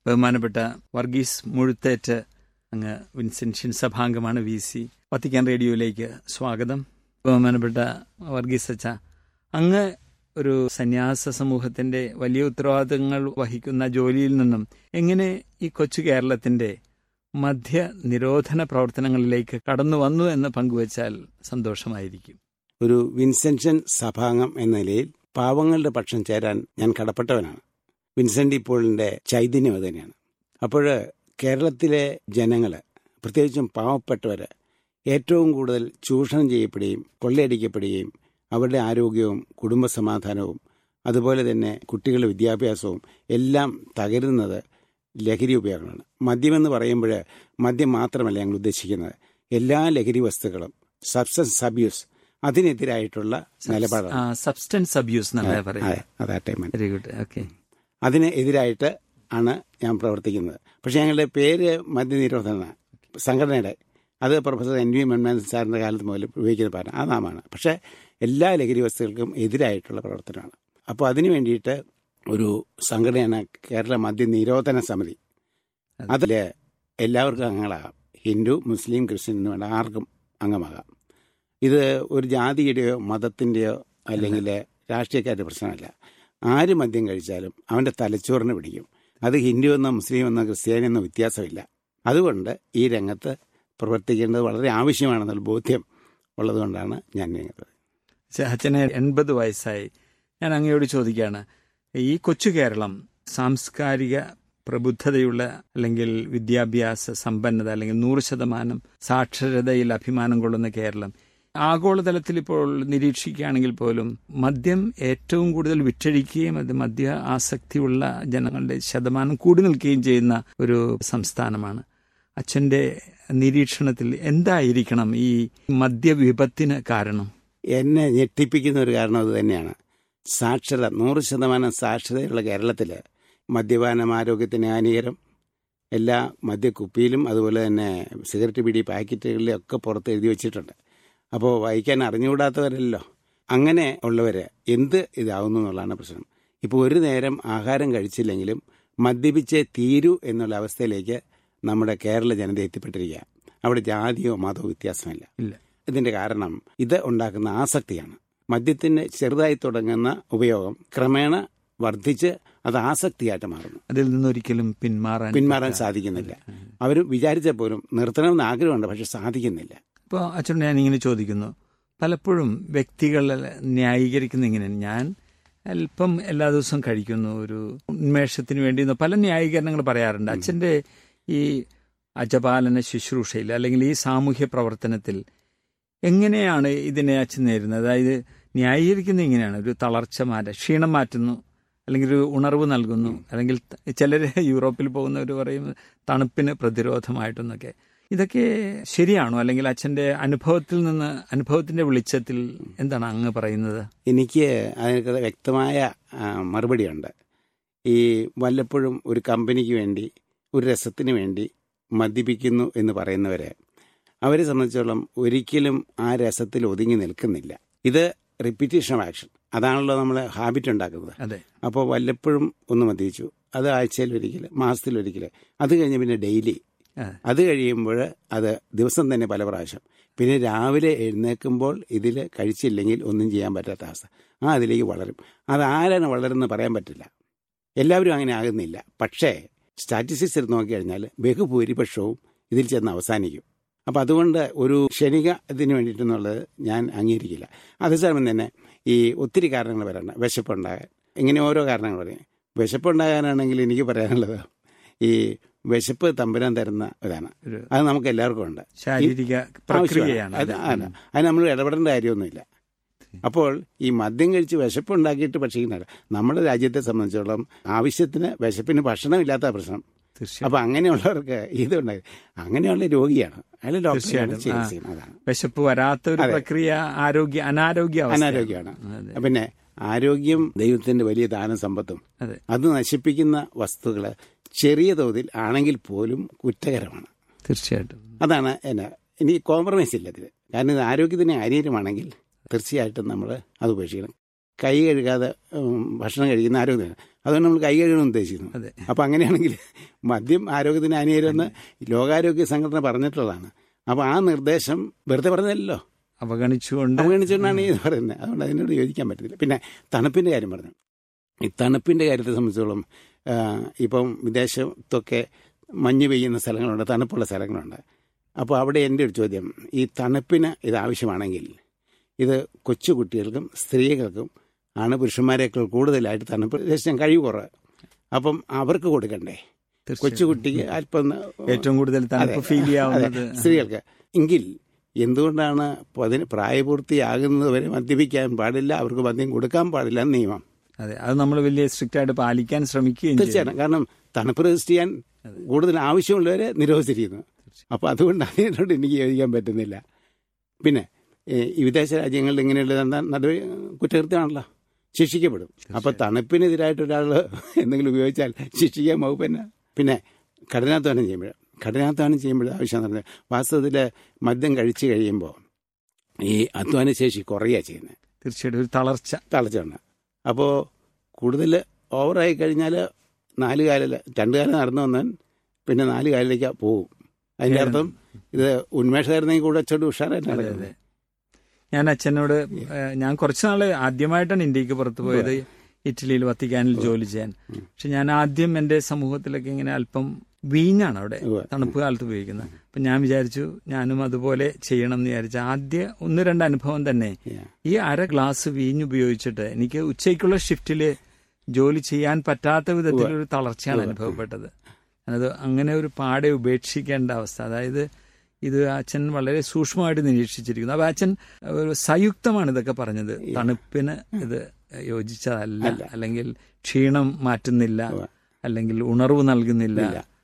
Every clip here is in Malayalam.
ബഹുമാനപ്പെട്ട വർഗീസ് മുഴുത്തേറ്റ് അങ്ങ് വിൻസെൻഷ്യൻ സഭാംഗമാണ് വി സി വത്തിക്കാൻ റേഡിയോയിലേക്ക് സ്വാഗതം ബഹുമാനപ്പെട്ട വർഗീസ് അച്ഛ അങ്ങ് ഒരു സന്യാസ സമൂഹത്തിന്റെ വലിയ ഉത്തരവാദിത്തങ്ങൾ വഹിക്കുന്ന ജോലിയിൽ നിന്നും എങ്ങനെ ഈ കൊച്ചു കേരളത്തിന്റെ മദ്യ നിരോധന പ്രവർത്തനങ്ങളിലേക്ക് കടന്നു വന്നു എന്ന് പങ്കുവച്ചാൽ സന്തോഷമായിരിക്കും ഒരു വിൻസെൻഷൻ സഭാംഗം എന്ന നിലയിൽ പാവങ്ങളുടെ പക്ഷം ചേരാൻ ഞാൻ കടപ്പെട്ടവനാണ് വിൻസെന്റ് പോളിന്റെ ചൈതന്യം അത് തന്നെയാണ് അപ്പോൾ കേരളത്തിലെ ജനങ്ങൾ പ്രത്യേകിച്ചും പാവപ്പെട്ടവര് ഏറ്റവും കൂടുതൽ ചൂഷണം ചെയ്യപ്പെടുകയും കൊള്ളയടിക്കപ്പെടുകയും അവരുടെ ആരോഗ്യവും കുടുംബസമാധാനവും അതുപോലെ തന്നെ കുട്ടികളുടെ വിദ്യാഭ്യാസവും എല്ലാം തകരുന്നത് ലഹരി ഉപയോഗങ്ങളാണ് മദ്യമെന്ന് പറയുമ്പോൾ മദ്യം മാത്രമല്ല ഞങ്ങൾ ഉദ്ദേശിക്കുന്നത് എല്ലാ ലഹരി വസ്തുക്കളും സബ്സ്റ്റൻസ് അബ്യൂസ് അതിനെതിരായിട്ടുള്ള നിലപാടാണ് സബ്സ്റ്റൻസ് അബ്യൂസ് എന്നല്ലേ പറയാം അതെ അതാട്ടെ മൻ വെരി ഗുഡ് ഓക്കെ അതിന് എതിരായിട്ട് ആണ് ഞാൻ പ്രവർത്തിക്കുന്നത് പക്ഷേ ഞങ്ങളുടെ പേര് മദ്യനിരോധന സംഘടനയുടെ അത് പ്രൊഫസർ എൻ വി മൻമോഹൻ സാറിൻ്റെ കാലത്ത് മുതൽ ഉപയോഗിക്കുന്ന പറഞ്ഞ ആ നാമാണ് പക്ഷേ എല്ലാ ലഹരി വസ്തുക്കൾക്കും എതിരായിട്ടുള്ള പ്രവർത്തനമാണ് അപ്പോൾ അതിനു വേണ്ടിയിട്ട് ഒരു സംഘടനയാണ് കേരള മദ്യ നിരോധന സമിതി അതിൽ എല്ലാവർക്കും അംഗങ്ങളാകാം ഹിന്ദു മുസ്ലിം ക്രിസ്ത്യൻ എന്ന് വേണ്ട ആർക്കും അംഗമാകാം ഇത് ഒരു ജാതിയുടെയോ മതത്തിൻ്റെയോ അല്ലെങ്കിൽ രാഷ്ട്രീയക്കാരുടെ പ്രശ്നമല്ല ആര് മദ്യം കഴിച്ചാലും അവൻ്റെ തലച്ചോറിന് പിടിക്കും അത് ഹിന്ദു എന്നോ മുസ്ലിം എന്നോ ക്രിസ്ത്യാനി എന്നോ വ്യത്യാസമില്ല അതുകൊണ്ട് ഈ രംഗത്ത് പ്രവർത്തിക്കേണ്ടത് വളരെ ആവശ്യമാണെന്നുള്ള ബോധ്യം ഉള്ളതുകൊണ്ടാണ് ഞാൻ രംഗത്ത് അച്ഛന് എൺപത് വയസ്സായി ഞാൻ അങ്ങയോട് ചോദിക്കുകയാണ് ഈ കൊച്ചു കേരളം സാംസ്കാരിക പ്രബുദ്ധതയുള്ള അല്ലെങ്കിൽ വിദ്യാഭ്യാസ സമ്പന്നത അല്ലെങ്കിൽ നൂറ് ശതമാനം സാക്ഷരതയിൽ അഭിമാനം കൊള്ളുന്ന കേരളം ആഗോളതലത്തിൽ ഇപ്പോൾ നിരീക്ഷിക്കുകയാണെങ്കിൽ പോലും മദ്യം ഏറ്റവും കൂടുതൽ വിറ്റഴിക്കുകയും അത് മദ്യ ആസക്തിയുള്ള ജനങ്ങളുടെ ശതമാനം കൂടി നിൽക്കുകയും ചെയ്യുന്ന ഒരു സംസ്ഥാനമാണ് അച്ഛന്റെ നിരീക്ഷണത്തിൽ എന്തായിരിക്കണം ഈ മദ്യവിപത്തിന് കാരണം എന്നെ ഞെട്ടിപ്പിക്കുന്ന ഒരു കാരണം അത് തന്നെയാണ് സാക്ഷരത നൂറ് ശതമാനം സാക്ഷരതയുള്ള കേരളത്തിൽ മദ്യപാനം ആരോഗ്യത്തിന് ഹാനികരം എല്ലാ മദ്യക്കുപ്പിയിലും അതുപോലെ തന്നെ സിഗരറ്റ് പിടി പാക്കറ്റുകളിലും ഒക്കെ പുറത്ത് എഴുതി വെച്ചിട്ടുണ്ട് അപ്പോൾ വായിക്കാൻ അറിഞ്ഞുകൂടാത്തവരല്ലോ അങ്ങനെ ഉള്ളവർ എന്ത് ഇതാവുന്നു എന്നുള്ളതാണ് പ്രശ്നം ഇപ്പോൾ ഒരു നേരം ആഹാരം കഴിച്ചില്ലെങ്കിലും മദ്യപിച്ചേ തീരൂ എന്നുള്ള അവസ്ഥയിലേക്ക് നമ്മുടെ കേരള ജനത എത്തിപ്പെട്ടിരിക്കുക അവിടെ ജാതിയോ മതമോ വ്യത്യാസമില്ല ഇല്ല ഇതിന്റെ കാരണം ഇത് ഉണ്ടാക്കുന്ന ആസക്തിയാണ് മദ്യത്തിന് ചെറുതായി തുടങ്ങുന്ന ഉപയോഗം ക്രമേണ വർദ്ധിച്ച് അത് ആസക്തിയായിട്ട് മാറുന്നു അതിൽ നിന്നൊരിക്കലും പിന്മാറാൻ പിന്മാറാൻ സാധിക്കുന്നില്ല അവർ വിചാരിച്ച പോലും നിർത്തണമെന്ന് ആഗ്രഹമുണ്ട് പക്ഷെ സാധിക്കുന്നില്ല ഇപ്പോൾ അച്ഛൻ ഞാൻ ഇങ്ങനെ ചോദിക്കുന്നു പലപ്പോഴും വ്യക്തികൾ ന്യായീകരിക്കുന്ന ഇങ്ങനെ ഞാൻ അല്പം എല്ലാ ദിവസവും കഴിക്കുന്നു ഒരു ഉന്മേഷത്തിന് വേണ്ടി എന്ന് പല ന്യായീകരണങ്ങൾ പറയാറുണ്ട് അച്ഛന്റെ ഈ അജപാലന ശുശ്രൂഷയിൽ അല്ലെങ്കിൽ ഈ സാമൂഹ്യ പ്രവർത്തനത്തിൽ എങ്ങനെയാണ് ഇതിനെ അച്ഛൻ നേരുന്നത് അതായത് ന്യായീകരിക്കുന്നത് ഇങ്ങനെയാണ് ഒരു തളർച്ച മാറ്റ ക്ഷീണം മാറ്റുന്നു അല്ലെങ്കിൽ ഒരു ഉണർവ് നൽകുന്നു അല്ലെങ്കിൽ ചിലർ യൂറോപ്പിൽ പോകുന്നവർ പറയും തണുപ്പിന് പ്രതിരോധമായിട്ടെന്നൊക്കെ ഇതൊക്കെ ശരിയാണോ അല്ലെങ്കിൽ അച്ഛന്റെ അനുഭവത്തിൽ നിന്ന് അനുഭവത്തിന്റെ വെളിച്ചത്തിൽ എന്താണ് അങ്ങ് പറയുന്നത് എനിക്ക് അതിനൊക്കെ വ്യക്തമായ ആ, മറുപടിയുണ്ട് ഈ വല്ലപ്പോഴും ഒരു കമ്പനിക്ക് വേണ്ടി ഒരു രസത്തിന് വേണ്ടി മദ്യപിക്കുന്നു എന്ന് പറയുന്നവരെ അവരെ സംബന്ധിച്ചോളം ഒരിക്കലും ആ രസത്തിൽ ഒതുങ്ങി നിൽക്കുന്നില്ല ഇത് റിപ്പീറ്റേഷൻ ഓഫ് ആക്ഷൻ അതാണല്ലോ നമ്മൾ ഹാബിറ്റ് ഉണ്ടാക്കുന്നത് അതെ അപ്പോൾ വല്ലപ്പോഴും ഒന്ന് മദ്യപിച്ചു അത് ആഴ്ചയിൽ ഒരിക്കൽ മാസത്തിൽ ഒരിക്കൽ അത് കഴിഞ്ഞ് പിന്നെ ഡെയിലി അതെ. അത് കഴിയുമ്പോൾ അത് ദിവസം തന്നെ പല പ്രാവശ്യം പിന്നെ രാവിലെ എഴുന്നേൽക്കുമ്പോൾ ഇതിൽ കഴിച്ചില്ലെങ്കിൽ ഒന്നും ചെയ്യാൻ പറ്റാത്ത അവസ്ഥ ആ അതിലേക്ക് വളരും അത് ആരാണ് വളരുന്നത് പറയാൻ പറ്റില്ല എല്ലാവരും അങ്ങനെ ആകുന്നില്ല പക്ഷേ സ്റ്റാറ്റിസ്റ്റിക്സ് എടുത്ത് നോക്കിക്കഴിഞ്ഞാൽ ബഹുഭൂരിപക്ഷവും ഇതിൽ ചെന്ന് അവസാനിക്കും അപ്പം അതുകൊണ്ട് ഒരു ക്ഷണിക ഇതിന് വേണ്ടിയിട്ടെന്നുള്ളത് ഞാൻ അംഗീകരിക്കില്ല അതേസമയം തന്നെ ഈ ഒത്തിരി കാരണങ്ങൾ വരണ്ട വിശപ്പുണ്ടാകാൻ ഇങ്ങനെ ഓരോ കാരണങ്ങൾ പറയും വിശപ്പുണ്ടാകാനാണെങ്കിൽ എനിക്ക് പറയാനുള്ളത് ഈ വിശപ്പ് തമ്പുരാൻ തരുന്ന ഇതാണ് ഒരു അത് നമുക്ക് എല്ലാവർക്കും ഉണ്ട് ശാരീരിക പ്രക്രിയയാണ് അത് ആണ്. അത് നമ്മൾ ഇടപെടേണ്ട കാര്യമൊന്നുമില്ല അപ്പോൾ ഈ മദ്യം കഴിച്ച് വിശപ്പുണ്ടാക്കിയിട്ട് ഭക്ഷിക്കുന്നില്ല നമ്മുടെ രാജ്യത്തെ സംബന്ധിച്ചോളം ആവശ്യത്തിന് വിശപ്പിന് ഭക്ഷണമില്ലാത്ത പ്രശ്നം തീർച്ചയായും അപ്പൊ അങ്ങനെയുള്ളവർക്ക് ഇതുണ്ടായി അങ്ങനെയുള്ള രോഗിയാണ് അയാൾ ഡോക്ടറെ തീർച്ചയായിട്ടും. ചികിത്സിക്കുന്നത് അതാണ് വിശപ്പ് വരാത്ത ഒരു അതെ. പ്രക്രിയ ആരോഗ്യ അനാരോഗ്യ അവസ്ഥയാണ്. അനാരോഗ്യമാണ് അതെ പിന്നെ ആരോഗ്യം ദൈവത്തിന്റെ വലിയ ദാനസമ്പത്തും അതെ അത് നശിപ്പിക്കുന്ന വസ്തുക്കൾ ചെറിയ തോതിൽ ആണെങ്കിൽ പോലും കുറ്റകരമാണ് തീർച്ചയായിട്ടും അതാണ് എന്നെ ഇനി കോംപ്രമൈസ് ഇല്ല ഇതിൽ കാരണം ഇത് ആരോഗ്യത്തിന് അനീരമാണെങ്കിൽ തീർച്ചയായിട്ടും നമ്മൾ അത് ഉപേക്ഷിക്കണം കൈ കഴുകാതെ ഉം, ഭക്ഷണം കഴിക്കുന്ന ആരോഗ്യം അതുകൊണ്ട് നമ്മൾ കൈ കഴുകണം ഉദ്ദേശിക്കുന്നു അതെ അപ്പോൾ അങ്ങനെയാണെങ്കിൽ മദ്യം ആരോഗ്യത്തിന് ഹാനികരമെന്ന് ലോകാരോഗ്യ സംഘടന പറഞ്ഞിട്ടുള്ളതാണ് അപ്പോൾ ആ നിർദ്ദേശം വെറുതെ പറഞ്ഞതല്ലോ അവഗണിച്ചുകൊണ്ട് അവഗണിച്ചുകൊണ്ടാണ് ഈ പറയുന്നത് അതുകൊണ്ട് അതിനോട് യോജിക്കാൻ പറ്റത്തില്ല പിന്നെ തണുപ്പിൻ്റെ കാര്യം പറഞ്ഞു ഈ തണുപ്പിൻ്റെ കാര്യത്തെ സംബന്ധിച്ചോളം ആ, ഇപ്പം വിദേശത്തൊക്കെ മഞ്ഞ് പെയ്യുന്ന സ്ഥലങ്ങളുണ്ട് തണുപ്പുള്ള സ്ഥലങ്ങളുണ്ട് അപ്പോൾ അവിടെ എൻ്റെ ഒരു ചോദ്യം ഈ തണുപ്പിന് ഇത് ആവശ്യമാണെങ്കിൽ ഇത് കൊച്ചു കുട്ടികൾക്കും സ്ത്രീകൾക്കും ആണ് പുരുഷന്മാരെക്കാൾ കൂടുതലായിട്ട് തണുപ്പ് ദേശം കഴിവ് കുറവ് അപ്പം അവർക്ക് കൊടുക്കണ്ടേ തീർച്ചയായും. കൊച്ചുകുട്ടിക്ക് അല്പം ഏറ്റവും കൂടുതൽ തണുപ്പ് ഫീൽ ചെയ്യാവുന്നത് അതെ, സ്ത്രീകൾക്ക് എങ്കിൽ എന്തുകൊണ്ടാണ് പതിന് പ്രായപൂർത്തിയാകുന്നത് വരെ മദ്യപിക്കാൻ പാടില്ല അവർക്ക് മദ്യം കൊടുക്കാൻ പാടില്ല എന്ന് നിയമം അതെ അത് നമ്മൾ വലിയ സ്ട്രിക്റ്റ് ആയിട്ട് പാലിക്കാൻ ശ്രമിക്കുകയും ചെയ്യും തീർച്ചയായിട്ടും കാരണം തണുപ്പ് റെസിസ്റ്റ് ചെയ്യാൻ കൂടുതൽ ആവശ്യമുള്ളവരെ നിരോധിച്ചിരിക്കുന്നു അപ്പോൾ അതുകൊണ്ട് അതിനോട് എനിക്ക് യോജിക്കാൻ പറ്റുന്നില്ല പിന്നെ ഏ, ഈ വിദേശ രാജ്യങ്ങളിൽ ഇങ്ങനെയുള്ള എന്താ നടപടി കുറ്റകൃത്യമാണല്ലോ ശിക്ഷിക്കപ്പെടും അപ്പോൾ തണുപ്പിനെതിരായിട്ട് ഒരാൾ എന്തെങ്കിലും ഉപയോഗിച്ചാൽ ശിക്ഷിക്കാൻ വകുപ്പ് തന്നെ പിന്നെ കഠിനാധ്വാനം ചെയ്യുമ്പോൾ കഠിനാധ്വാനം ചെയ്യുമ്പോൾ ആവശ്യം എന്ന് പറഞ്ഞാൽ വാസ്തവത്തിൽ മദ്യം കഴിച്ചു കഴിയുമ്പോൾ ഈ അധ്വാന ശേഷി കുറയുക ചെയ്യുന്നത് തീർച്ചയായിട്ടും ഒരു തളർച്ച തളച്ചുണ്ട് അപ്പോൾ കൂടുതൽ ഓവറായി കഴിഞ്ഞാൽ നാല് കാലിൽ രണ്ട് കാലം നടന്നു വന്നാൽ പിന്നെ നാല് കാലിലേക്ക് പോകും അതിൻ്റെ അർത്ഥം ഇത് ഉന്മേഷകരുന്നെങ്കിൽ കൂടെ അച്ചോട്ട് ഉഷാറായിട്ട് അതെ നടക്കുന്നത് അതെ ഞാൻ അച്ഛനോട് ഏഹ്, ഞാൻ കുറച്ച് നാള് ആദ്യമായിട്ടാണ് ഇന്ത്യക്ക് പുറത്തു പോയത് ഇറ്റലിയിൽ വത്തിക്കാനിൽ ജോലി ചെയ്യാൻ പക്ഷെ ഞാൻ ആദ്യം എന്റെ സമൂഹത്തിലൊക്കെ ഇങ്ങനെ അല്പം വീഞ്ഞാണ് അവിടെ ഉവ്വ്. തണുപ്പ് കാലത്ത് ഉപയോഗിക്കുന്നത് അപ്പൊ ഞാൻ വിചാരിച്ചു ഞാനും അതുപോലെ ചെയ്യണം എന്ന് വിചാരിച്ചു ആദ്യ ഒന്ന് രണ്ട് അനുഭവം തന്നെ Yeah. ഈ അര ഗ്ലാസ് വീഞ്ഞ് ഉപയോഗിച്ചിട്ട് എനിക്ക് ഉച്ചയ്ക്കുള്ള ഷിഫ്റ്റില് ജോലി ചെയ്യാൻ പറ്റാത്ത വിധത്തിൽ ഒരു തളർച്ചയാണ് അനുഭവപ്പെട്ടത് ഞാനത് അങ്ങനെ ഒരു പാടെ ഉപേക്ഷിക്കേണ്ട അവസ്ഥ അതായത് ഇത് അച്ഛൻ വളരെ സൂക്ഷ്മമായിട്ട് നിരീക്ഷിച്ചിരിക്കുന്നു അപ്പൊ അച്ഛൻ ഒരു സംയുക്തമാണ് ഇതൊക്കെ പറഞ്ഞത് തണുപ്പിന് ഇത് യോജിച്ചതല്ല അല്ലെങ്കിൽ ക്ഷീണം മാറ്റുന്നില്ല അല്ലെങ്കിൽ ഉണർവ് നൽകുന്നില്ല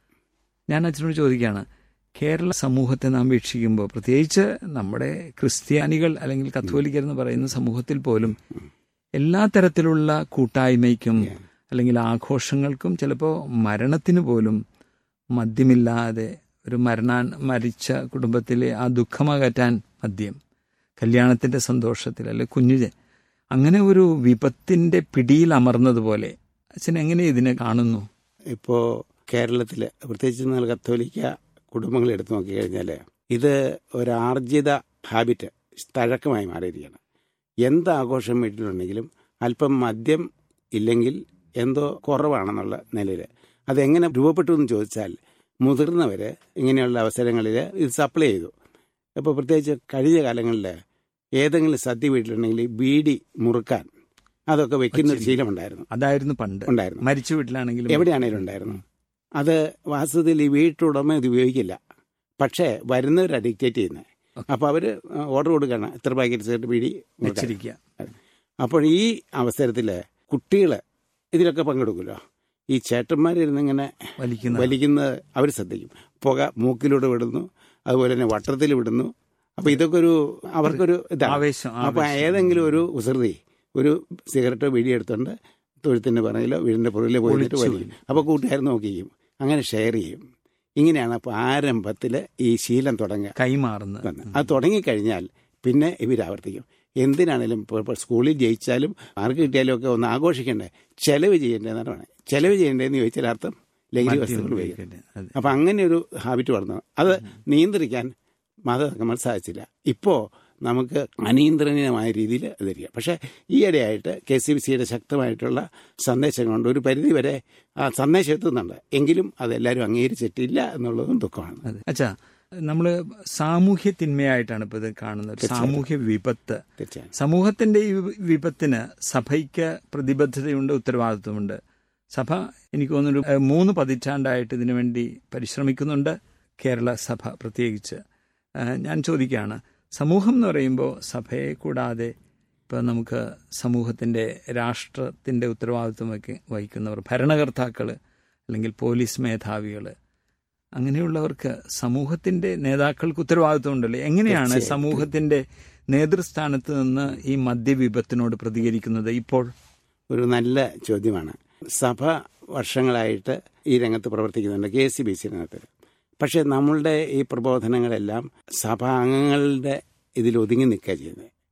ഞാൻ അച്ഛനോട് ചോദിക്കുകയാണ് കേരള സമൂഹത്തെ നാം വീക്ഷിക്കുമ്പോൾ പ്രത്യേകിച്ച് നമ്മുടെ ക്രിസ്ത്യാനികൾ അല്ലെങ്കിൽ കത്തോലിക്കർ എന്ന് പറയുന്ന സമൂഹത്തിൽ പോലും എല്ലാ തരത്തിലുള്ള കൂട്ടായ്മയ്ക്കും അല്ലെങ്കിൽ ആഘോഷങ്ങൾക്കും ചിലപ്പോൾ മരണത്തിന് പോലും മദ്യമില്ലാതെ ഒരു മരണാൻ മരിച്ച കുടുംബത്തിലെ ആ ദുഃഖമകറ്റാൻ മദ്യം കല്യാണത്തിന്റെ സന്തോഷത്തിൽ അല്ലെ കുഞ്ഞു ജ- അങ്ങനെ ഒരു വിപത്തിന്റെ പിടിയിൽ അമർന്നതുപോലെ അച്ഛൻ എങ്ങനെ ഇതിനെ കാണുന്നു ഇപ്പോൾ കേരളത്തിൽ പ്രത്യേകിച്ച് നിങ്ങൾ കത്തോലിക്ക കുടുംബങ്ങൾ എടുത്തു നോക്കിക്കഴിഞ്ഞാൽ ഇത് ഒരാർജിത ഹാബിറ്റ് തഴക്കമായി മാറിയിരിക്കുകയാണ് എന്ത് ആഘോഷം വീട്ടിലുണ്ടെങ്കിലും അല്പം മദ്യം ഇല്ലെങ്കിൽ എന്തോ കുറവാണെന്നുള്ള നിലയിൽ അതെങ്ങനെ രൂപപ്പെട്ടു എന്ന് ചോദിച്ചാൽ മുതിർന്നവർ ഇങ്ങനെയുള്ള അവസരങ്ങളിൽ ഇത് സപ്ലൈ ചെയ്തു ഇപ്പോൾ പ്രത്യേകിച്ച് കഴിഞ്ഞ കാലങ്ങളിൽ ഏതെങ്കിലും സദ്യ വീട്ടിലുണ്ടെങ്കിൽ ബീഡി മുറുക്കാൻ അതൊക്കെ വെക്കുന്ന ഒരു ശീലമുണ്ടായിരുന്നു അതായിരുന്നു പണ്ട് ഉണ്ടായിരുന്നു മരിച്ച വീട്ടിലാണെങ്കിലും എവിടെയാണേലും ഉണ്ടായിരുന്നു അത് വാസ്തവത്തിൽ ഈ വീട്ടുടമ ഇത് ഉപയോഗിക്കില്ല പക്ഷേ വരുന്നവർ ഡിക്റ്റേറ്റ് ചെയ്യുന്നത് അപ്പോൾ അവർ ഓർഡർ കൊടുക്കണം ഇത്ര പാക്കറ്റ് സിഗരറ്റ് പീടി കൊടുക്കാൻ. വെച്ചിരിക്കുക അപ്പോൾ ഈ അവസരത്തിൽ കുട്ടികൾ ഇതിലൊക്കെ പങ്കെടുക്കുമല്ലോ ഈ ചേട്ടന്മാരിരുന്നിങ്ങനെ വലിക്കുന്ന വലിക്കുന്നത് അവർ ശ്രദ്ധിക്കും പുക മൂക്കിലൂടെ വിടുന്നു അതുപോലെ തന്നെ വട്ടത്തിൽ വിടുന്നു അപ്പോൾ ഇതൊക്കെ ഒരു അവർക്കൊരു ഇതാണ് ആവേശം അപ്പൊ ആവേശം. ഏതെങ്കിലും ഒരു ഉസൃതി ഒരു സിഗരറ്റോ വീടി എടുത്തുകൊണ്ട് തൊഴുത്തിന്റെ പറയിലോ വീടിന്റെ പുറകിലോ പോയിട്ട് ഒളിച്ചു വലിക്കും അപ്പൊ കൂട്ടുകാർ നോക്കിക്കും അങ്ങനെ ഷെയർ ചെയ്യും ഇങ്ങനെയാണ് അപ്പൊ ആരംഭത്തിൽ ഈ ശീലം തുടങ്ങുക കൈമാറുന്നത് വന്നത്. അത് തുടങ്ങിക്കഴിഞ്ഞാൽ പിന്നെ ഇവർ ആവർത്തിക്കും എന്തിനാണേലും ഇപ്പോൾ ഇപ്പോൾ സ്കൂളിൽ ജയിച്ചാലും മാർക്ക് കിട്ടിയാലും ഒക്കെ ഒന്ന് ആഘോഷിക്കണ്ടേ ചെലവ് ചെയ്യേണ്ടതെന്നാണ് പറയുന്നത് ചെലവ് ചെയ്യേണ്ടതെന്ന് ചോദിച്ചാൽ അർത്ഥം ലഹരി വസ്തുക്കൾ ഉപയോഗിക്കും അതെ. അപ്പം അങ്ങനെ ഒരു ഹാബിറ്റ് വളർന്നു അത് നിയന്ത്രിക്കാൻ മാതാപിതാക്കന്മാർ സാധിച്ചില്ല ഇപ്പോൾ നമുക്ക് അനിയന്ത്രണീയമായ രീതിയിൽ അതിരിക്കുക പക്ഷേ ഈയിടെയായിട്ട് കെ സി ബി സിയുടെ ശക്തമായിട്ടുള്ള സന്ദേശങ്ങളുണ്ട് ഒരു പരിധി വരെ ആ സന്ദേശം എത്തുന്നുണ്ട് എങ്കിലും അതെല്ലാവരും അംഗീകരിച്ചിട്ടില്ല എന്നുള്ളതും ദുഃഖമാണ് അതെ അച്ഛാ നമ്മള് സാമൂഹ്യ തിന്മയായിട്ടാണ് ഇപ്പൊ ഇത് കാണുന്നത് ഒരു സാമൂഹ്യ വിപത്ത് തീർച്ചയായും സമൂഹത്തിന്റെ ഈ വിപത്തിന് സഭയ്ക്ക് പ്രതിബദ്ധതയുണ്ട് ഉത്തരവാദിത്വമുണ്ട് സഭ എനിക്ക് തോന്നുന്നു ഒരു, ഏഹ്, മൂന്ന് പതിറ്റാണ്ടായിട്ട് ഇതിനു വേണ്ടി പരിശ്രമിക്കുന്നുണ്ട് കേരള സഭ പ്രത്യേകിച്ച് ഏഹ്, ഞാൻ ചോദിക്കുകയാണ് സമൂഹം എന്ന് പറയുമ്പോൾ സഭയെ കൂടാതെ ഇപ്പം നമുക്ക് സമൂഹത്തിന്റെ രാഷ്ട്രത്തിന്റെ ഉത്തരവാദിത്വമൊക്കെ വഹിക്കുന്നവർ ഭരണകർത്താക്കൾ അല്ലെങ്കിൽ പോലീസ് മേധാവികൾ അങ്ങനെയുള്ളവർക്ക് സമൂഹത്തിന്റെ നേതാക്കൾക്ക് ഉത്തരവാദിത്വം ഉണ്ടല്ലോ എങ്ങനെയാണ് തീർച്ചയായും. സമൂഹത്തിന്റെ നേതൃസ്ഥാനത്ത് നിന്ന് ഈ മദ്യവിപത്തിനോട് പ്രതികരിക്കുന്നത് ഇപ്പോൾ ഒരു നല്ല ചോദ്യമാണ് സഭ വർഷങ്ങളായിട്ട് ഈ രംഗത്ത് പ്രവർത്തിക്കുന്നുണ്ട് കെ സി ബി സി രംഗത്ത് പക്ഷേ നമ്മളുടെ ഈ പ്രബോധനങ്ങളെല്ലാം സഭാംഗങ്ങളുടെ ഇതിൽ ഒതുങ്ങി നിൽക്കുക ചെയ്യുന്നത്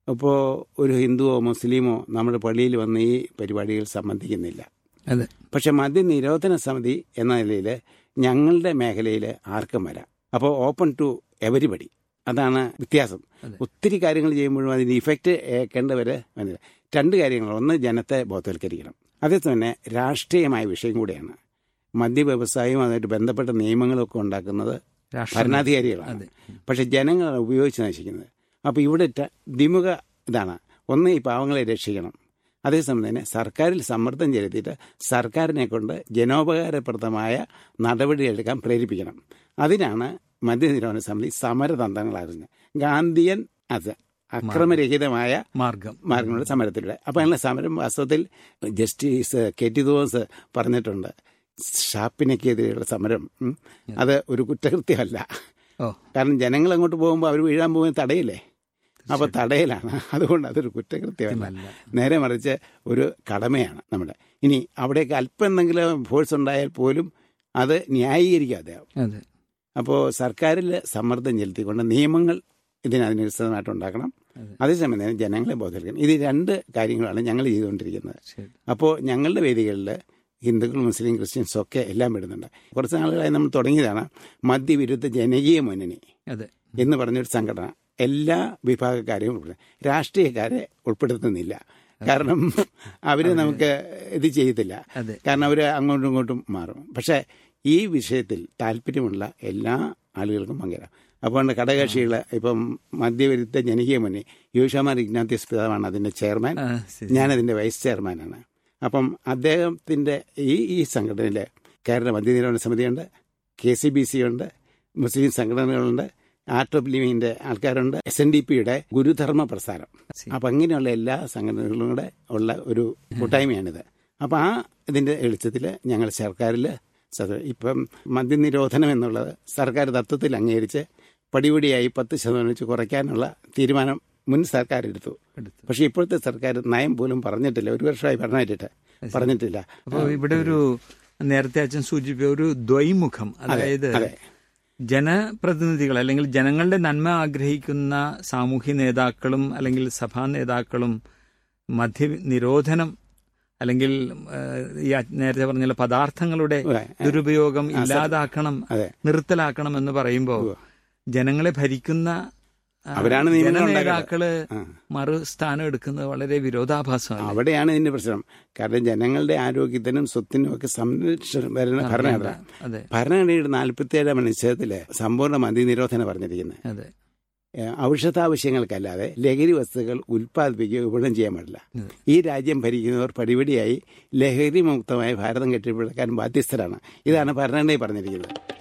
ഇപ്പോൾ ഒരു ഹിന്ദുവോ മുസ്ലിമോ നമ്മുടെ പള്ളിയിൽ വന്ന് ഈ പരിപാടികൾ സംബന്ധിക്കുന്നില്ല അതെ പക്ഷെ മദ്യനിരോധന സമിതി എന്ന നിലയിൽ ഞങ്ങളുടെ മേഖലയിൽ ആർക്കും വരാം അപ്പോൾ ഓപ്പൺ ടു എവരിബഡി അതാണ് വ്യത്യാസം അതെ. ഒത്തിരി കാര്യങ്ങൾ ചെയ്യുമ്പോഴും അതിന് ഇഫക്റ്റ് ഏൽക്കേണ്ടവര് വന്നില്ല രണ്ട് കാര്യങ്ങൾ ഒന്ന് ജനത്തെ ബോധവൽക്കരിക്കണം അതേ തന്നെ രാഷ്ട്രീയമായ വിഷയം കൂടിയാണ് മദ്യ വ്യവസായവും അതുമായിട്ട് ബന്ധപ്പെട്ട നിയമങ്ങളൊക്കെ ഉണ്ടാക്കുന്നത് രാഷ്ട്രം ഭരണാധികാരികളാണ് അതെ പക്ഷെ ജനങ്ങൾ ഉപയോഗിച്ച് നശിക്കുന്നത് അപ്പോൾ ഇവിടെ ത- ദ്വിമുഖ ഇതാണ് ഒന്ന് ഈ പാവങ്ങളെ രക്ഷിക്കണം അതേസമയം തന്നെ സർക്കാരിൽ സമ്മർദ്ദം ചെലുത്തിയിട്ട് സർക്കാരിനെ കൊണ്ട് ജനോപകാരപ്രദമായ നടപടിയെടുക്കാൻ പ്രേരിപ്പിക്കണം അതിനാണ് മദ്യനിരോധന സമിതി സമരതന്ത്രങ്ങളായിരുന്നത് ഗാന്ധിയൻ അത് അക്രമരഹിതമായ മാർഗം മാർഗങ്ങളുടെ സമരത്തിലൂടെ അപ്പോൾ അങ്ങനെ സമരം വാസ്തവത്തിൽ ജസ്റ്റിസ് കെ ടി തോമസ് പറഞ്ഞിട്ടുണ്ട് ഷാപ്പിനൊക്കെതിരെയുള്ള സമരം ഉം, അത് ഒരു കുറ്റകൃത്യമല്ല ഓ കാരണം ജനങ്ങൾ അങ്ങോട്ട് പോകുമ്പോൾ അവർ വീഴാൻ പോകുന്നത് തടയില്ലേ അപ്പോൾ തടയലാണ് അതുകൊണ്ട് അതൊരു കുറ്റകൃത്യമല്ല അല്ല നേരെ മറിച്ച് ഒരു കടമയാണ് നമ്മുടെ ഇനി അവിടേക്ക് അല്പം എന്തെങ്കിലും ഫോഴ്സ് ഉണ്ടായാൽ പോലും അത് ന്യായീകരിക്കാതെ അതെ അപ്പോൾ സർക്കാരിൽ സമ്മർദ്ദം ചെലുത്തിക്കൊണ്ട് നിയമങ്ങൾ ഇതിനനുസൃതമായിട്ട് ഉണ്ടാക്കണം അതെ. അതേസമയം തന്നെ ജനങ്ങളെ ബോധവൽക്കണം ഇത് രണ്ട് കാര്യങ്ങളാണ് ഞങ്ങൾ ചെയ്തുകൊണ്ടിരിക്കുന്നത് ശരി അപ്പോൾ ഞങ്ങളുടെ വേദികളിൽ ഹിന്ദുക്കൾ മുസ്ലിം ക്രിസ്ത്യൻസ് ഒക്കെ എല്ലാം വരുന്നുണ്ട് കുറച്ച് നാളുകളായി നമ്മൾ തുടങ്ങിയതാണ് മദ്യവിരുദ്ധ ജനകീയ മുന്നണി അതെ എന്ന് പറഞ്ഞൊരു സംഘടന എല്ലാ വിഭാഗക്കാരെയും ഉൾപ്പെടുത്തും രാഷ്ട്രീയക്കാരെ ഉൾപ്പെടുത്തുന്നില്ല കാരണം അവർ നമുക്ക് ഇത് ചെയ്യത്തില്ല അതെ കാരണം അവർ അങ്ങോട്ടും ഇങ്ങോട്ടും മാറും പക്ഷേ ഈ വിഷയത്തിൽ താല്പര്യമുള്ള എല്ലാ ആളുകൾക്കും പങ്കെടുക്കാം അപ്പോൾ ഘടകകക്ഷികൾ ഇപ്പം മദ്യവിരുദ്ധ ജനകീയ മുന്നണി യൂഷമാർ ഇഗ്നാത്യസ് പിതാവാണ് അതിൻ്റെ ചെയർമാൻ ആ, ശരി. ഞാനതിൻ്റെ വൈസ് ചെയർമാനാണ് അപ്പം അദ്ദേഹത്തിൻ്റെ ഈ ഈ സംഘടനയിൽ കേരള മദ്യനിരോധന സമിതിയുണ്ട് കെ സി ബി സി ഉണ്ട് മുസ്ലിം സംഘടനകളുണ്ട് ആർട്ട് ഓഫ് ലിവിങ്ങിൻ്റെ ആൾക്കാരുണ്ട് എസ് എൻ ഡി പിയുടെ ഗുരുധർമ്മ പ്രസ്ഥാനം ശരി. അപ്പം അങ്ങനെയുള്ള എല്ലാ സംഘടനകളും കൂടെ ഉള്ള ഒരു കൂട്ടായ്മയാണിത് അപ്പം ആ ഇതിൻ്റെ വെളിച്ചത്തിൽ ഞങ്ങൾ സർക്കാരിൽ സദ- ഇപ്പം മദ്യനിരോധനം എന്നുള്ളത് സർക്കാർ തത്വത്തിൽ അംഗീകരിച്ച് പടിപടിയായി പത്ത് ശതമാനം വെച്ച് കുറയ്ക്കാനുള്ള തീരുമാനം മുൻ സർക്കാർ എടുത്തു എടുത്തു പക്ഷെ ഇപ്പോഴത്തെ സർക്കാർ നയം പോലും പറഞ്ഞിട്ടില്ല ഒരു വർഷമായി ഭരണമായിട്ടിട്ട് പറഞ്ഞിട്ടില്ല അപ്പോൾ ഇവിടെ ഒരു നേരത്തെ അച്ഛൻ സൂചിപ്പിച്ച ഒരു ദ്വൈമുഖം അതായത് അതെ ജനപ്രതിനിധികൾ അല്ലെങ്കിൽ ജനങ്ങളുടെ നന്മ ആഗ്രഹിക്കുന്ന സാമൂഹ്യ നേതാക്കളും അല്ലെങ്കിൽ സഭാ നേതാക്കളും മദ്യ നിരോധനം അല്ലെങ്കിൽ ഏഹ്, ഈ അ- നേരത്തെ പറഞ്ഞ പദാർത്ഥങ്ങളുടെ അതെ. ദുരുപയോഗം ഇല്ലാതാക്കണം അതെ നിർത്തലാക്കണം എന്ന് പറയുമ്പോൾ ജനങ്ങളെ ഭരിക്കുന്ന ആ, അവരാണ് നിയമങ്ങൾ ജനനേതാക്കള് ആ. മറു സ്ഥാനം എടുക്കുന്നത് വളരെ വിരോധാഭാസമാണ് അവിടെയാണ് ഇതിന്റെ പ്രശ്നം കാരണം ജനങ്ങളുടെ ആരോഗ്യത്തിനും സ്വത്തിനും ഒക്കെ സംരക്ഷണം വരുന്ന ഭരണഘടന അതെ ഭരണഘടനയുടെ നാൽപ്പത്തി ഏഴാം അനുച്ഛേദത്തില് സമ്പൂർണ്ണ മദ്യനിരോധനം പറഞ്ഞിരിക്കുന്നത് അതെ ഏഹ് ഔഷധാവശ്യങ്ങൾക്കല്ലാതെ ലഹരി വസ്തുക്കൾ ഉൽപ്പാദിപ്പിക്കുകയോ വിപണനം ചെയ്യാൻ പാടില്ല ഉം. ഈ രാജ്യം ഭരിക്കുന്നവർ പടിപടിയായി ലഹരി മുക്തമായ ഭാരതം കെട്ടിപ്പടുക്കാൻ ബാധ്യസ്ഥരാണ് ഇതാണ് ഭരണഘടനയിൽ പറഞ്ഞിരിക്കുന്നത്